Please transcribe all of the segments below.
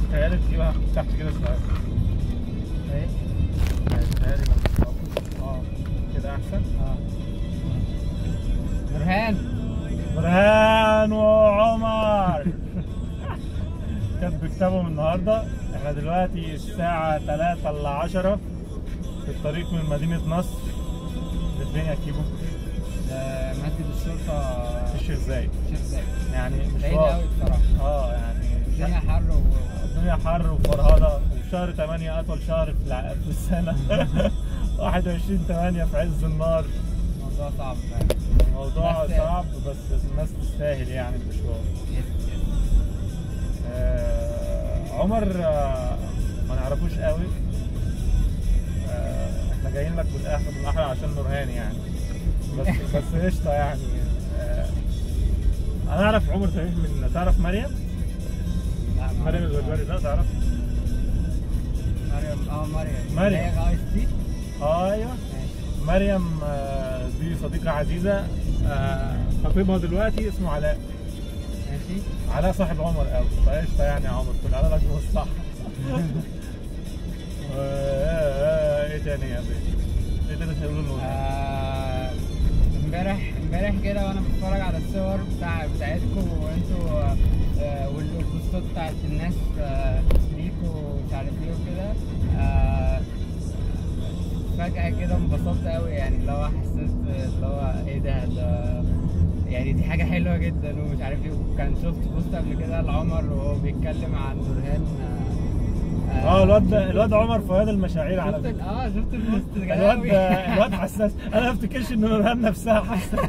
تهيألي تجيبها تحت كده شوية ايه تهيألي اه كده أحسن اه برهان برهان وعمر كاتب كتابهم النهارده احنا دلوقتي الساعة 3 إلا 10 في الطريق من مدينة نصر لفين يا كيبو؟ ده مسجد الشرطة في الشيخ زايد شيخ زايد يعني بعيد مشوار قوي بصراحة اه يعني الدنيا حر و... الدنيا حر وفرهدة وشهر 8 أطول شهر في الع- في السنة 21 8 في عز النار الموضوع صعب فعلا الموضوع بس- صعب بس الناس تستاهل يعني المشوار يس يس آه عمر آه ما نعرفوش قوي آه احنا جايين لك بالاخر بالاحرى عشان نورهان يعني بس بس قشطه يعني آه انا اعرف عمر تميم من تعرف مريم؟ لا ما مريم أعرف. الغدواني لا تعرف؟ مريم اه مريم مريم. اللي هي غايس دي آه ايوه ماشي مريم آه دي صديقه عزيزه آه خطيبها دلوقتي اسمه علاء ماشي علاء صاحب عمر قوي فقشطه يعني يا عمر كل على لك الصح ايه تاني يا بيه؟ ايه تاني هيقولوا له؟ آه، امبارح امبارح كده وانا بتفرج على الصور بتاع بتاعتكم وانتوا آه، والبوستات بتاعت الناس آه، ليكوا ومش عارف ايه وكده آه، فجأة كده انبسطت قوي يعني اللي هو حسيت اللي هو ايه ده ده يعني دي حاجة حلوة جدا ومش عارف ايه وكان شفت بوست قبل كده لعمر وهو بيتكلم عن برهان آه، اه الواد ده- الواد عمر فؤاد المشاعير على شفت فكره ال- اه شفت البوست ده جامد الواد أوي. الواد حساس انا ما افتكرش ان نورهان نفسها حساسه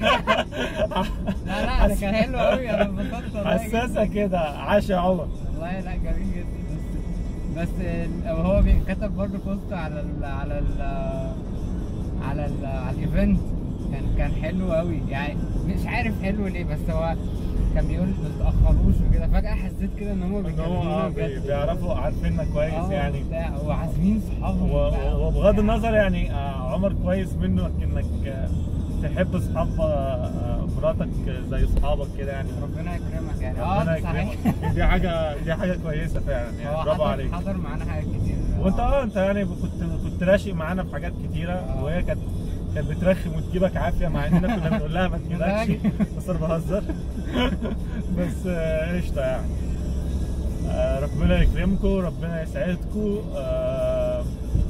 لا لا ده كان حلو قوي انا انبسطت والله حساسه كده عاش يا عمر والله لا جميل جدا بس بس ال- وهو بي- كتب برضه بوست على ال على ال على ال على الايفنت كان كان حلو قوي يعني مش عارف حلو ليه بس هو كان بيقول ما تتاخروش وكده فجاه حسيت كده ان هم ان هو بيكلمونا آه بي- بجد بيعرفوا عارفيننا كويس آه، يعني بتاع، وعازمين صحابهم و- بقى و- وبغض النظر يعني آه، عمر كويس منك انك آه، تحب اصحاب آه، مراتك زي اصحابك كده يعني ربنا يكرمك يعني اه ربنا ده صحيح يكرمك دي حاجه دي حاجه كويسه فعلا يعني هو برافو حضر عليك حضر معانا حاجات كتير وانت اه انت يعني كنت كنت راشق معانا في حاجات كتيره آه. وهي كانت كانت بترخم وتجيبك عافيه مع اننا كنا بنقول لها ما تجيبكش بس انا بهزر بس آه، قشطه يعني آه، ربنا يكرمكم ربنا يسعدكم آه،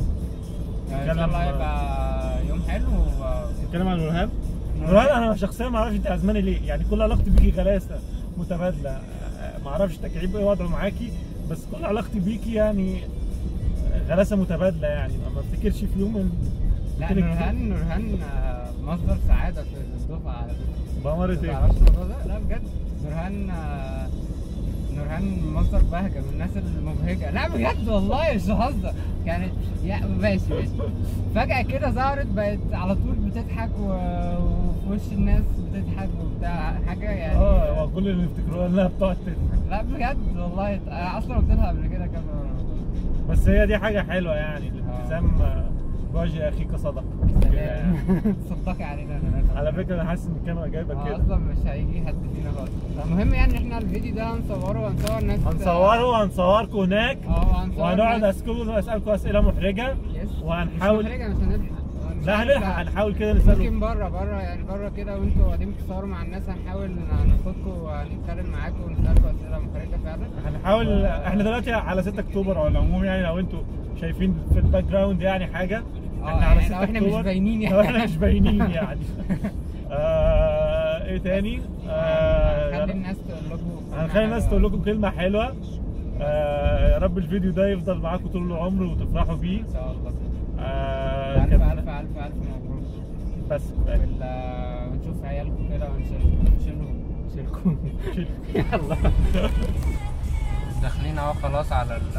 ان شاء الله يبقى يوم حلو و... نتكلم عن نورهان نورهان انا شخصيا ما اعرفش انت عزماني ليه يعني كل علاقتي بيكي غلاسه متبادله آه، ما اعرفش تكعيب ايه وضعه معاكي بس كل علاقتي بيكي يعني غلاسه متبادله يعني ما افتكرش في يوم ان لا قلت لك نورهان نورهان آه، مصدر سعاده في الدفعه على فكره بأمارة ما ايه؟ تعرفش الموضوع ده لا بجد نورهان آه، نورهان مصدر بهجه من الناس المبهجه لا بجد والله مش بهزر كانت يا ماشي ماشي فجاه كده ظهرت بقت على طول بتضحك و... وفي وش الناس بتضحك وبتاع حاجه يعني اه هو كل اللي يفتكروها انها بتقعد تضحك لا بجد والله انا اصلا قلت لها قبل كده كام مره بس هي دي حاجه حلوه يعني الابتسام آه، بوجه اخيك صدقه كده يعني. صدقي علينا انا على فكره انا حاسس ان الكاميرا جايبه آه، كده اصلا مش هيجي حد فينا خالص المهم يعني احنا الفيديو ده هنصوره وهنصور ناس هنصوره وهنصوركم هناك اه هنصور وهنقعد ناس- اسالكم اسالكم اسئله محرجه يس وهنحاول- مش محرجة، مش هنلحق مش لا هنلحق. هنلحق هنحاول كده نساله ممكن بره بره يعني بره كده وانتوا قاعدين بتصوروا مع الناس هنحاول ناخدكم ونتكلم معاكم ونسالكم اسئله محرجه فعلا هنحاول احنا دلوقتي على 6 اكتوبر على العموم يعني لو انتوا شايفين في الباك جراوند يعني حاجه اه يعني لو احنا مش باينين يعني لو احنا مش باينين يعني آه ايه تاني؟ آه هنخلي الناس تقول لكم هنخلي الناس تقول لكم كلمه حلوه آه يا رب الفيديو ده يفضل معاكم طول العمر وتفرحوا بيه ان شاء الله آه الف كان- الف الف الف مبروك بس كفايه وال- ونشوف عيالكم كده ونشيلكم نشيلكم يلا داخلين اهو خلاص على ال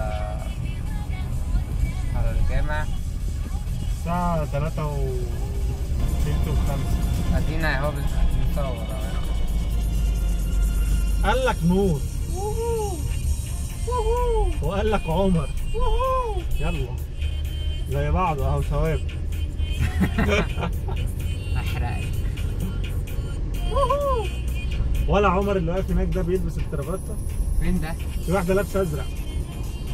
على الجامع الساعه 3 و تلت وخمسة ادينا اهو بنصور اهو قال لك نور وقال لك عمر يلا زي بعض اهو ثواب احرقك ولا عمر اللي واقف هناك ده بيلبس الكرافته فين ده؟ في واحده لابسه ازرق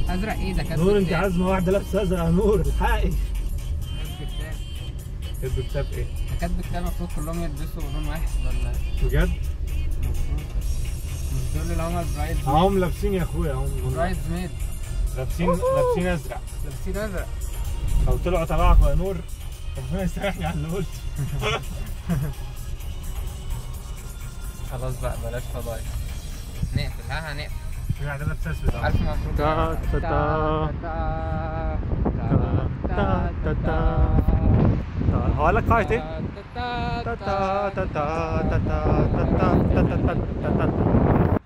ازرق ايه ده كاتب نور انت كتاب. عازمه واحده لابسه ازرق يا نور الحقي كاتب كتاب. كاتب كتاب ايه؟ ده كاتب كتاب المفروض كلهم يلبسوا لون واحد ولا بجد؟ المفروض مش دول اللي هم البرايد هم لابسين يا اخويا هم برايد ميد لابسين لابسين ازرق لابسين ازرق لو طلعوا تبعكم يا نور ربنا يسامحني على اللي قلته خلاص بقى بلاش فضايح نقفل ها هنقفل في واحده لابسه اسود أهو. ألف مبروك تا- تا- تا. تا- تا- تا. هقول لك قاعدة ايه؟ تا- تا- تا- تا- تا- تا- تا- تا- تا- تا- تا- تا- تا.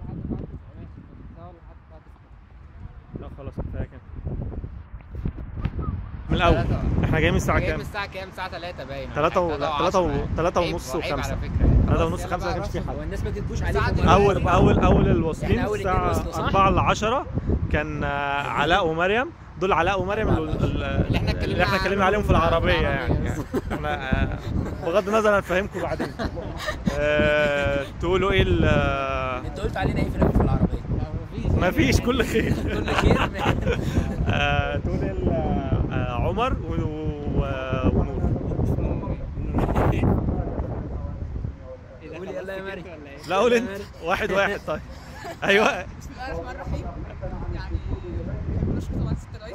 لا خلاص كفايه كده من الاول احنا جايين من الساعه جاي من كام؟ الساعة كام؟ الساعة 3 باين تلاتة و- تلاتة و- تلاتة ونص عيب وخمسة. على فكرة 3 ونص 5 ما كانش في حد والناس ما تكتبوش ساعة عليكم دلوقتي. اول اول اول الواصلين إحنا أول اتنين الساعه وصلوا، صح؟ 4 ل 10 كان آه، علاء ومريم دول علاء ومريم ال- ال- اللي إحنا اتكلمنا اللي احنا اتكلمنا عليهم في العربيه يعني احنا آه، بغض النظر هنفهمكم بعدين آه، تقولوا ايه ال- آه، انت قلت علينا ايه في الأول في العربيه ما فيش كل خير كل خير آه، تقول ايه ال- آه، عمر و- و- ونور قولي يلا يا مريم لا قول انت واحد واحد طيب ايوه بسم الله الرحمن الرحيم يعني نشكر طبعا ست الرئيس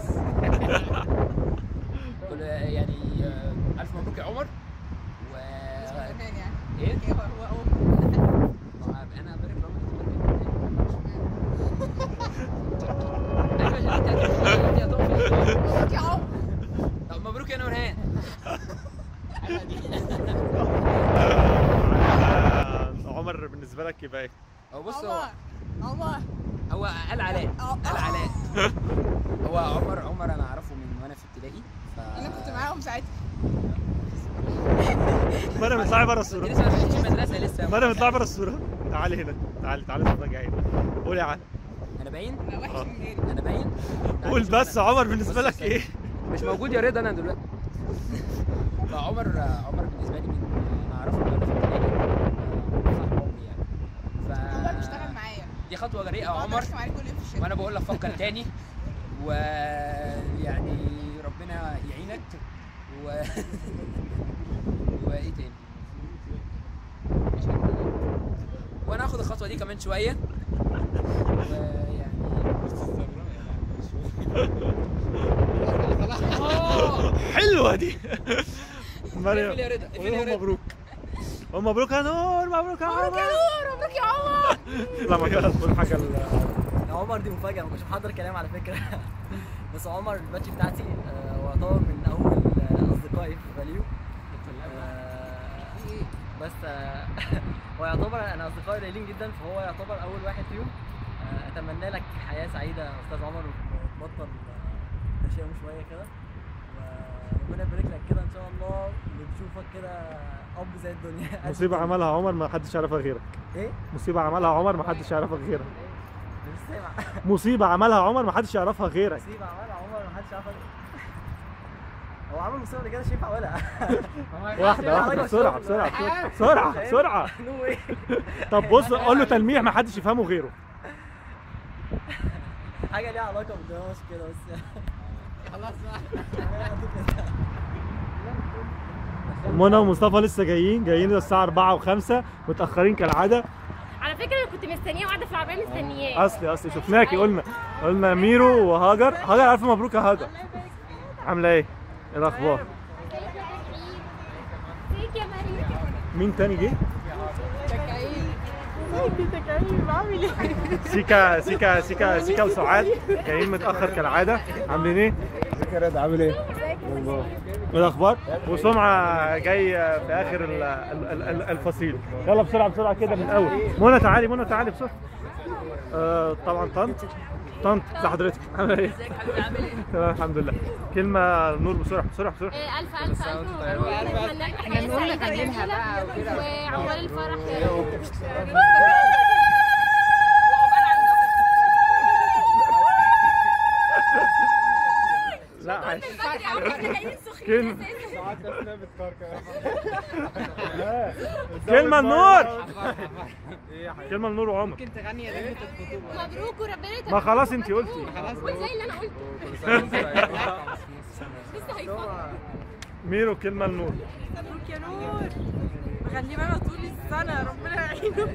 قول يعني آه، الف مبروك يا عمر و كمان يعني ايه هو هو اول ما هو انا بارك مبروك يا عمر طب مبروك يا نورهان آه، عمر بالنسبه لك يبقى ايه؟ هو بص هو عمر عمر هو قال علاء قال علاء هو عمر عمر انا اعرفه من وانا في ابتدائي ف انا كنت معاهم ساعتها مريم اطلعي بره انت الصوره لسه ما دخلتش المدرسه لسه مريم اطلعي بره الصوره تعالي هنا تعالي تعالي اتفرجي هنا قولي يا علي انا باين انا وحش من غيري انا باين قول بس عمر بالنسبه لك ايه؟ مش موجود يا رضا انا دلوقتي فعمر عمر بالنسبه لي من انا اعرفه من وانا في ابتدائي آه، صاحب عمري يعني ف عمر بيشتغل معايا دي خطوه جريئه يا بقعد عمر ارخم عليه كل يوم في الشارع وانا بقول لك فكر تاني ويعني ربنا يعينك و وايه تاني وانا هاخد الخطوه دي كمان شويه ويعني حلوه دي مريم اقفل يا رضا، اقفل يا قولوا رضا. مبروك قول مبروك يا نور مبروك يا مبروك يا عمر نور مبروك يا عمر لا ما كده تقول حاجه ال- يا عمر دي مفاجأة ما كنتش محضر كلام على فكرة بس عمر الباتش بتاعتي آه، هو يعتبر من أول آه، أصدقائي في فاليو آه، بس آه، هو يعتبر أنا أصدقائي قليلين جدا فهو يعتبر أول واحد فيهم آه، أتمنى لك حياة سعيدة يا أستاذ عمر وتبطل آه، تشاؤم شوية كده وربنا يبارك لك كده إن شاء الله ونشوفك كده أب زي الدنيا مصيبه عملها عمر ما حدش يعرفها غيرك إيه؟ مصيبه عملها عمر ما حدش يعرفها غيرك مش سامع مصيبه عملها عمر ما حدش يعرفها غيرك مصيبة عملها عمر ما حدش عارف هو عمل مصيبة اللي كده مش ينفع اقولها واحده واحده بسرعه بسرعه بسرعه بسرعه نو واي طب بص قول له تلميح ما حدش يفهمه غيره حاجة ليها علاقة بالدراسة كده بس خلاص بقى منى ومصطفى لسه جايين جايين الساعه 4 و5 متاخرين كالعاده على فكره انا كنت مستنيه وقاعده في العربيه مستنياه اصلي اصلي شفناكي قلنا قلنا ميرو وهاجر هاجر الف مبروك يا هاجر عامله ايه؟ ايه الاخبار؟ ازيك يا مريم مين تاني جه؟ تكريم عامل ايه؟ سيكا سيكا سيكا سيكا وسعاد جايين متاخر كالعاده عاملين ايه؟ ازيك يا رضا عامل ايه؟ ايه الاخبار؟ وسمعه جاي في اخر ال- ال- ال- الفصيل يلا بسرعه بسرعه كده من الاول منى تعالي منى تعالي بسرعه آه طبعا طنط طنط ازي حضرتك عامله ايه؟ تمام الحمد لله كلمه نور بسرعه بسرعه بسرعه آه، الف الف الف مبروك نتمنى لك حياه نقول سعيده نغنيها بقى وكده. وعقبال الفرح يا رب لا عايش بدري يا عمر احنا جايين سخنين كلمة. اساسا ساعات اثناء بتكار كمان كلمة النور ايه يا حبيبي كلمة النور وعمر ممكن تغني يا ليلة الخطوبة مبروك وربنا يتمم ما خلاص انت قلتي قول زي اللي انا قلته كل سنه وانت طيب. لسه هيفكر ميرو كلمة النور مبروك يا نور مخليه معانا طول السنة ربنا يعينه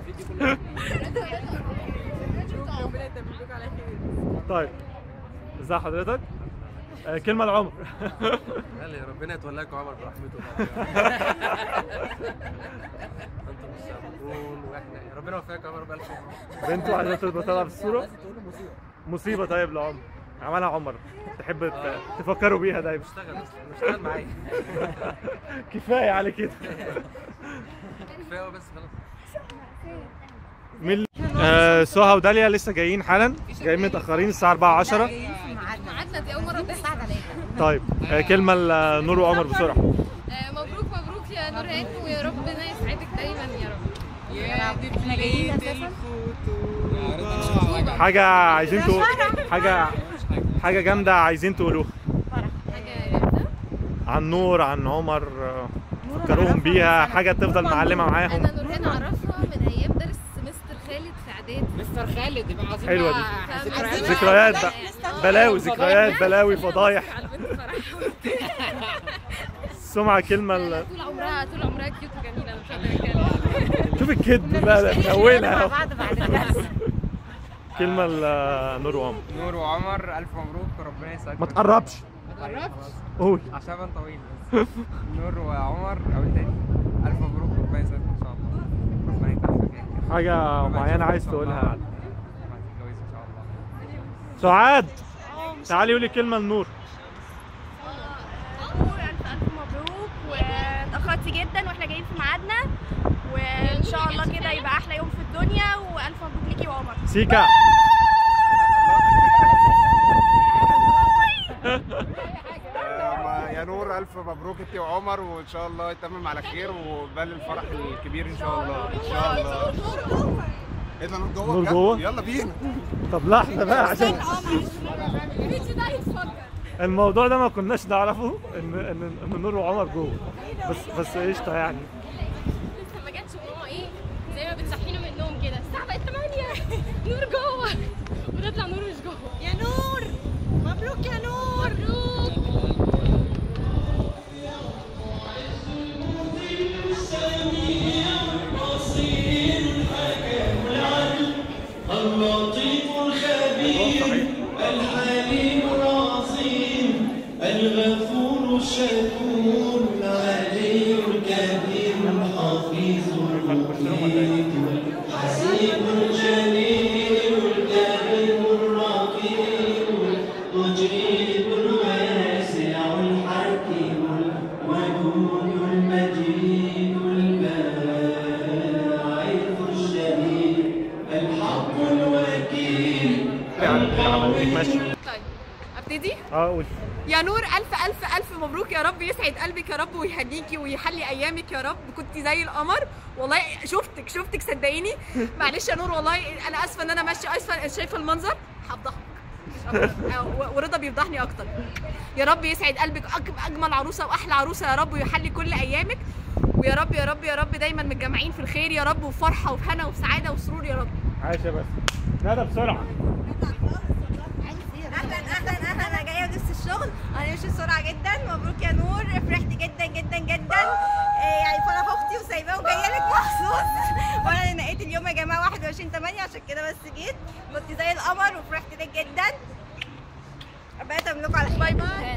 مبروك ربنا يتمملك على خير طيب ازي حضرتك آه، كلمة لعمر يلا يا ربنا يتولاك عمر برحمته انتم السابقون واحنا يا ربنا يوفقك يا عمر بألف شكر بنته عايزة تبقى طالعة في الصورة مصيبة طيب لعمر عملها عمر تحب ت- تفكروا بيها دايما اشتغل بس اشتغل معايا كفاية على كده كفايه بس خلاص مين آه سهى وداليا لسه جايين حالا جايين متأخرين الساعة 4 10 ميعادنا دي اول مره تحصل عليا طيب آه كلمة لنور وعمر بسرعة مبروك مبروك يا نورهان ويا ربنا يسعدك دايما يا رب احنا جايين اساسا حاجة عايزين تقول حاجة حاجة جامدة عايزين تقولوها حاجه جامده عن نور عن عمر آه، فكروهم بيها حاجة تفضل معلمة معاهم انا نورهان اعرفها من ايام درس مستر خالد في اعدادي مستر خالد يبقى عظيم حلوة بقى دي. ذكريات ذكريات بقى بلاوي ذكريات بلاوي فضايح على البنت فرح سمعة كلمة ل- طول عمرها طول عمرها كيوت وجميله انا مش قادره اتكلم شوف الكذب لا لا من مع أولها بعض بعد الدرس كلمة لنور وعمر نور وعمر الف مبروك وربنا يسعدك ما تقربش ما تقربش قول عشان انا طويل بس نور وعمر او تاني الف مبروك وربنا يسعدك ان شاء الله ربنا يتعافى فيك حاجة معينة عايز تقولها بعد ما تتجوز ان شاء الله سعاد تعالي قولي كلمة لنور ألف ألف مبروك واتأخرتي جدا واحنا جايين في ميعادنا وإن شاء الله كده يبقى أحلى يوم في الدنيا وألف مبروك ليكي وعمر سيكا آه، يا نور الف مبروك انت وعمر وان شاء الله يتمم على خير وبال الفرح الكبير ان شاء الله ان شاء الله ايه ده نور جوه نور بجد؟ جوه؟ يلا بينا طب لحظة بقى عشان الفيديو ده هيتفجر الموضوع ده ما كناش نعرفه ان ان ان نور وعمر جوه بس بس قشطة يعني لسه ما جاتش ماما ايه زي ما بتصحينا من النوم كده الساعه بقت 8 نور جوه ونطلع نور مش جوه يا نور مبروك يا نور مبروك اللطيف الخبير الحليم العظيم الغفور الشكور العلي الكبير الحفيظ المقيت الحسيب الجليل الكريم الرقيب المجيب الواسع الحكيم الودود المجيد الباعث الشهيد الحق الوكيل ماشي طيب ابتدي اه قول يا نور الف الف الف مبروك يا رب يسعد قلبك يا رب ويهنيكي ويحلي ايامك يا رب كنت زي القمر والله شفتك شفتك صدقيني معلش يا نور والله انا اسفه ان انا ماشيه اسفه شايفه المنظر هفضحك مش أكتر. و- ورضا بيفضحني اكتر يا رب يسعد قلبك أج- اجمل عروسه واحلى عروسه يا رب ويحلي كل ايامك ويا رب يا رب يا رب دايما متجمعين في الخير يا رب وفرحه وفي هنا وفي سعاده وسرور يا رب عايشة بس ندى بسرعة اهلا اهلا اهلا انا جايه لبس الشغل هنمشي بسرعه جدا مبروك يا نور فرحت جدا جدا جدا إيه يعني فرح اختي وسايباه وجايه لك مخصوص وانا اللي نقيت اليوم يا جماعه 21 8 عشان كده بس جيت كنت زي القمر وفرحت لك جدا ربنا يتمم على خير باي باي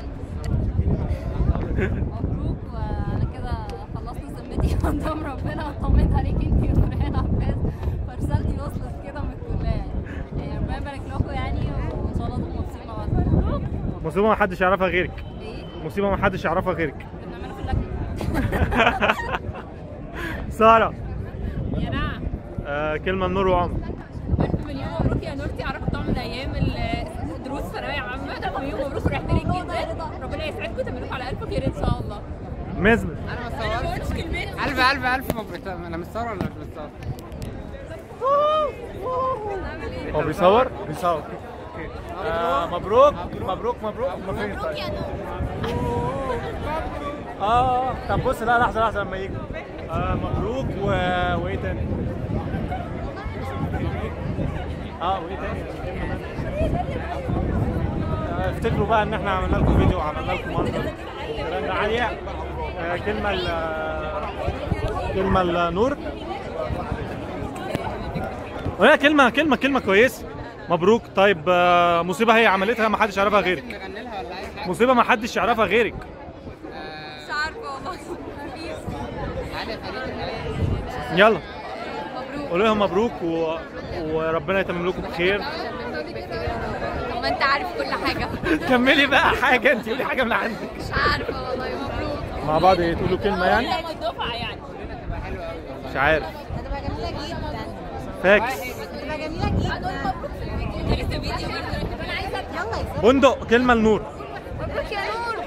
مبروك وانا كده خلصت ذمتي قدام ربنا وطمنت عليك انت ونورهان عباس فرسالتي وصلت كده من الكليه يعني ربنا يبارك لكم يعني وان شاء الله تبقوا مبسوطين مع بعض مبروك مصيبة ما حدش يعرفها غيرك ايه مصيبة ما حدش يعرفها غيرك كنا بنعمله في اللجنه سارة يا نعم آه كلمة لنور وعمر ألف مليون مبروك يا نورتي عرفت طعم من أيام الدروس ثانوية عامة ألف مليون مبروك ورحت لك جدا ربنا يسعدكم وتعملوكم على ألف خير إن شاء الله مزمر انا ما صورتش الف الف الف مبروك انا متصور ولا مش متصور هو بيصور؟ بيصور آه مبروك مبروك مبروك هم فين طيب؟ اه طب بص لا لحظه لحظه لما يجوا آه مبروك و... وايه تاني؟ اه وايه تاني؟ آه، افتكروا بقى ان احنا عملنا لكم فيديو وعملنا لكم منظر رنة عالية آه، كلمة ل كلمة لنور وهي كلمة كلمة كلمة كويسة مبروك طيب آه، مصيبة هي عملتها ما حدش يعرفها غيرك نغني لها ولا اي حاجه مصيبة ما حدش يعرفها غيرك مش عارفه والله مفيش تعالي يا فريد يلا مبروك قولوا لهم مبروك و... وربنا يتمم لكم بخير طب ما انت عارف كل حاجه كملي بقى حاجة انت قولي حاجة من عندك مش عارفه والله مبروك مع بعض ايه تقولوا كلمة يعني الدفعه يعني تبقى حلوه قوي مش عارف هتبقى جميله جدا فاكس هتبقى جميله جدا لسه فيديو برضه انا عايزه يلا يا بندق كلمة لنور مبروك يا نور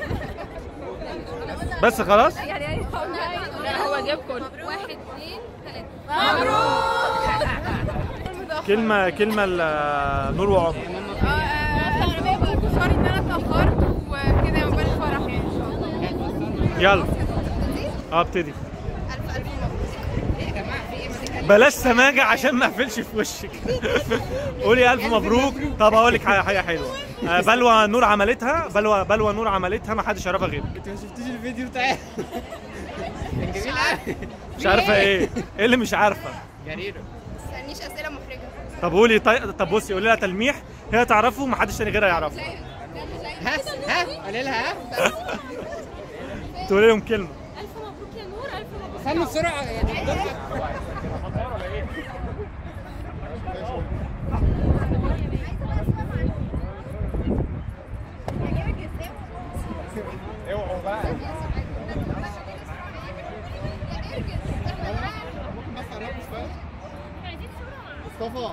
بس خلاص يعني يعني لا هو جاب كل واحد اثنين ثلاثة مبروك كلمة كلمة لنور وعمر سوري ان انا اتاخرت وكده عقبال الفرح يعني ان شاء الله يلا اه ابتدي الف الف مبروك ايه يا جماعه في ايه ما تتكلمش بلاش سماجة عشان ما اقفلش في وشك قولي الف مبروك طب اقول لك حاجة حاجة حلوة آه، بلوى نور عملتها بلوى بلوى نور عملتها ما حدش يعرفها غيرك انت ما شفتيش الفيديو بتاعي كان جميل قوي مش عارفة ايه ايه اللي مش عارفة جريره ما تستنيش اسئله محرجه طب قولي طيب طب بصي قولي لها تلميح هي تعرفه ما حدش تاني غيرها يعرفه ها ها قولي لها ها تقولي لهم كلمة الف مبروك يا نور الف مبروك استنوا بسرعه يعني اوعوا بقى مصطفى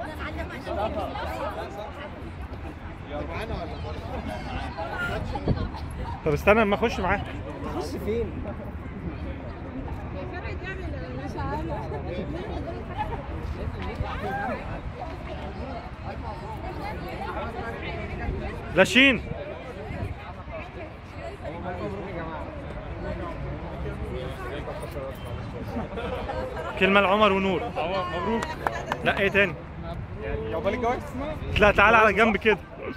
طب استنى اما اخش معاه لاشين كلمة لعمر ونور مبروك لا ايه تاني يعني عقبال الجواز اسمها لا تعالى على جنب كده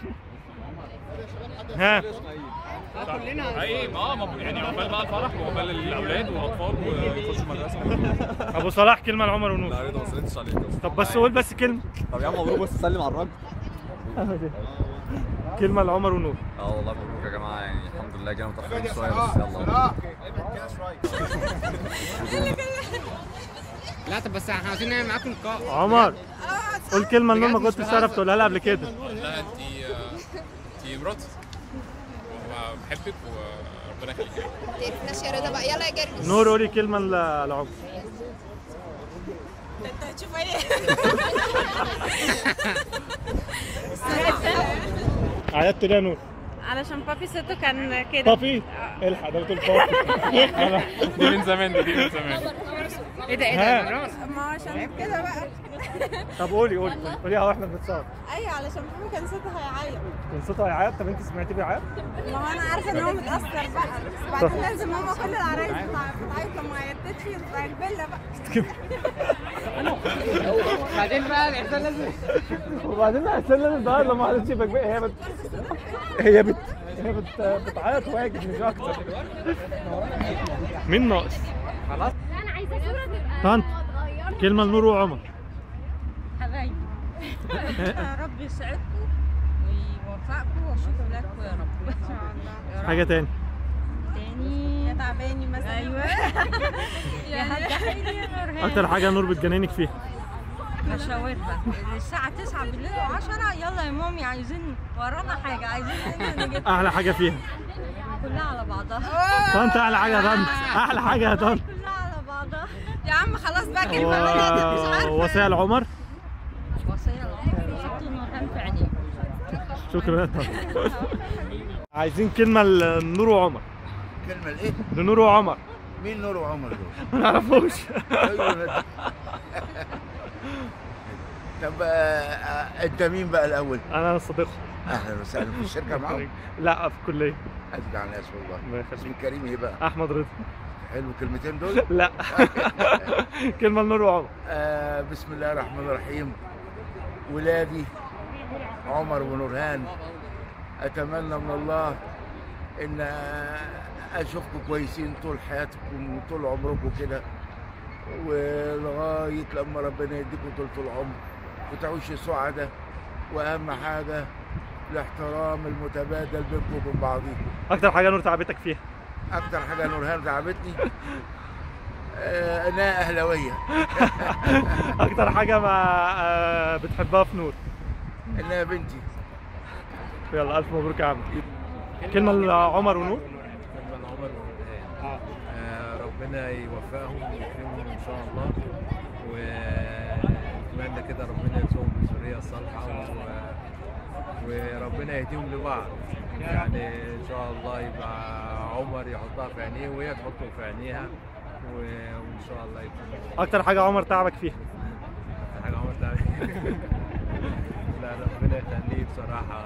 ها كلنا حقيقي اه مبروك يعني عقبال بقى الفرح وعقبال الاولاد والاطفال ويخشوا مدرسه ابو صلاح كلمة لعمر ونور لا رضا ما سلمتش عليك اصلا طب بس قول بس كلمة طب يا عم مبروك بس سلم على الراجل كلمة لعمر ونور اه والله مبروك يا جماعه يعني الحمد لله جينا متاخرين شويه بس يلا لا طب بس احنا عاوزين نعمل معاكم لقاء عمر قول كلمة لنور ما بجد مش كنتش تعرف بهزر. تقولها لها قبل كده لا انت انت مراتي بحبك وربنا يخليك تعرفناش يا رضا بقى يلا يا جرجس نور قولي كلمة ل- لعمر انت هتشوف ايه عيطت ليه يا نور علشان بابي صوته كان كده بابي الحق ده بتقول بابي أنا- دي من زمان دي, دي من زمان ايه ده ايه ها. ده مرات ما هو عشان كده بقى طب قولي قولي قوليها واحنا بنتصور ايوه علشان بابي كان صوته هيعيط كان صوته هيعيط طب انت سمعتيه بيعيط؟ ما هو انا عارفه ان هو متاثر بقى بس بعدين لازم ماما كل العرايس بتاع- بتعيط لما عيطتش تبقى البله بقى بعدين بقى الاحسان لازم وبعدين احسن لازم تغير لما عرفتش يبقى كبير هي بت هي بت هي بت... بتعيط واجد مش اكتر مين ناقص؟ انا عايزه صوره تبقى طنط اتغيرت كلمة لنور وعمر حبايبي يا رب يسعدكم ويوفقكم واشوف لكم يا رب ان شاء الله حاجة تاني تاني يا تعباني مثلا ايوه يا هتضحكني يا نورهان أكتر حاجة نور بتجننك فيها مشاورها الساعة 9 بالليل و10 يلا يا مامي عايزين ورانا حاجة عايزين ننزل نجيب أحلى حاجة فيها كلها على بعضها طنط أحلى حاجة يا طنط أحلى حاجة يا طنط كلها على بعضها يا عم خلاص بقى كلمة منها مش و- عارفة وصية لعمر وصية العمر حط نورهان في عينيك شكرا يا طنط عايزين كلمة لنور وعمر كلمة الايه؟ لنور وعمر مين نور وعمر دول؟ ما نعرفوش أيوة. طب آه، آه، انت مين بقى الاول؟ أنا صديقه اهلا وسهلا في الشركه معاهم لا في الكليه ازعل على الناس والله الله يخليك. اسمي كريم ايه بقى احمد رضا حلو الكلمتين دول لا كلمه لنور وعمر آه بسم الله الرحمن الرحيم ولادي عمر ونورهان اتمنى من الله ان اشوفكم كويسين طول حياتكم وطول عمركم كده ولغايه لما ربنا يديكم طول العمر وتعيشوا سعداء واهم حاجه الاحترام المتبادل بينكم وبين بعضيكم اكتر حاجه نور تعبتك فيها اكتر حاجه نورهان تعبتني آه، انها اهلاويه اكتر حاجه ما آه، بتحبها في نور انها بنتي يلا الف مبروك يا عم كلمه لعمر ونور كلمة عمر ونورهان آه، ربنا يوفقهم ويكرمهم ان شاء الله ونتمنى كده ربنا يرزقهم بالذريه الصالحه و... وربنا يهديهم لبعض يعني ان شاء الله يبقى عمر يحطها في عينيه وهي تحطه في عينيها و... وان شاء الله يكون اكتر حاجه عمر تعبك فيها حاجه عمر تعمل لا ربنا يخليه بصراحه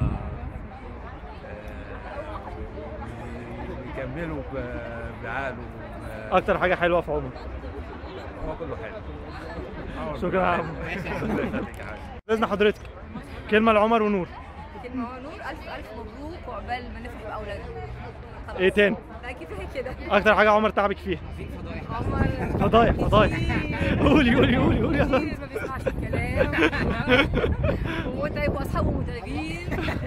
آه، ويكملوا ب- بعقله آه، اكتر حاجه حلوه في عمر هو كله حلو عمر شكرا كله يا حلو. عم. الله يخليك يا حبيبي باذن حضرتك كلمه لعمر ونور كلمة هو نور ألف ألف مبروك وعقبال ما نفرح بأولادنا خلاص. ايه تاني لا كفاية كده اكتر حاجه عمر تعبك فيها عمر فضايح فضايح قولي قولي قولي قولي يا كتير طنط. ما بيسمعش الكلام ومتعب واصحابه متعبين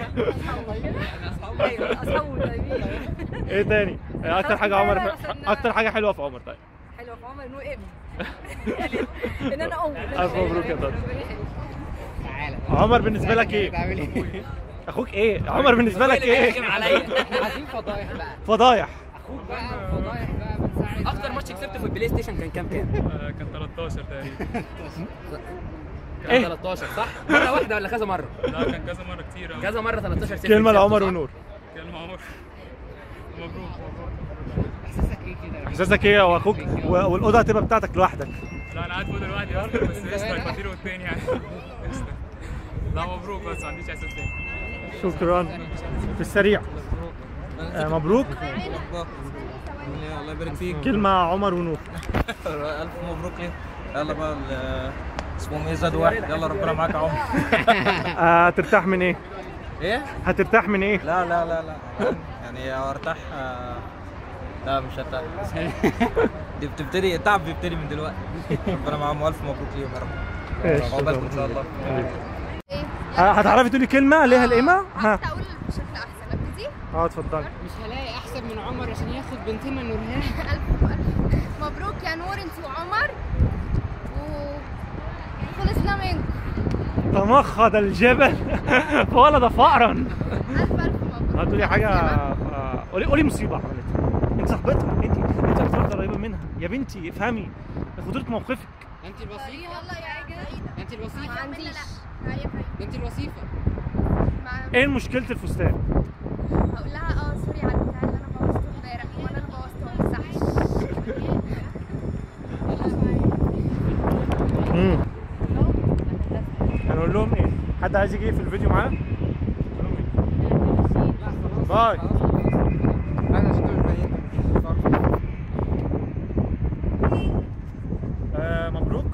ايوه اصحابه متعبين ايه تاني اكتر حاجه عمر اكتر حاجه حلوه في عمر طيب حلوه في عمر انه ابن ان انا ام الف مبروك يا طنط ربنا يخليك. عمر بالنسبه لك ايه اخوك ايه عمر بالنسبه لك ايه عايزين فضايح بقى فضايح اخوك بقى فضايح بقى بتساعد اكتر ماتش كسبته في البلاي ستيشن كان كام كام؟ كان 13 تقريبا كان 13 صح؟ مرة واحدة ولا كذا مرة؟ لا كان كذا مرة كتير أوي. كذا مرة 13 صفر كلمه كسبته، لعمر صح؟ ونور كلمة عمر مبروك احساسك ايه كده؟ احساسك ايه واخوك و- والاوضه هتبقى بتاعتك لوحدك لا أنا قاعد فوق لوحدي أكتر بس قشطة الفطير والتاني يعني قشطة لا مبروك بس ما عنديش إحساس تاني شكرا في السريع آه، مبروك الله يبارك فيك كلمه عمر ونور الف مبروك ليه يلا بقى ال- اسمهم ايه زاد واحد يلا ربنا معاك يا عمر آه، هترتاح من ايه ايه هترتاح من ايه لا لا لا لا يعني ارتاح آه، لا مش هرتاح دي بتبتدي التعب بيبتدي من دلوقتي ربنا معاهم والف مبروك ليهم يا إيش، رب عقبالكم ان شاء الله آه، هتعرفي تقولي كلمه ليها القيمه ها اقول بشكل احسن ابتدي اه اتفضلي مش هلاقي احسن من عمر عشان ياخد بنتنا نورهان الف الف مبروك يا نور انت وعمر وخلصنا منكم تمخض الجبل فولد فأرا الف الف مبروك هتقولي حاجه آه، قولي قولي مصيبه عملتها انت صاحبتها انت انت اكتر واحده قريبه منها يا بنتي افهمي خطوره موقفك انت الوصيفه والله يا جدع انت الوصيفه ما عنديش انت الوصيفه ايه مشكله الفستان هقول لها اه سوري على البتاع اللي انا بوظته امبارح وانا اللي بوظته ما مسحش امم هنقول لهم ايه حد عايز يجي في الفيديو معانا باي آه مبروك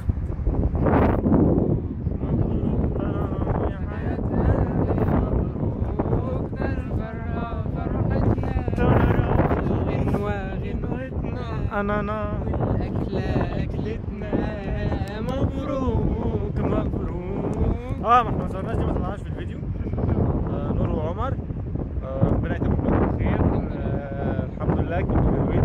انا انا اكله اكلتنا مبروك مبروك اه ما احنا ما صورناش دي ما طلعناش في الفيديو آه نور وعمر آه ربنا يتمم لكم بخير آه الحمد لله كنتوا حلوين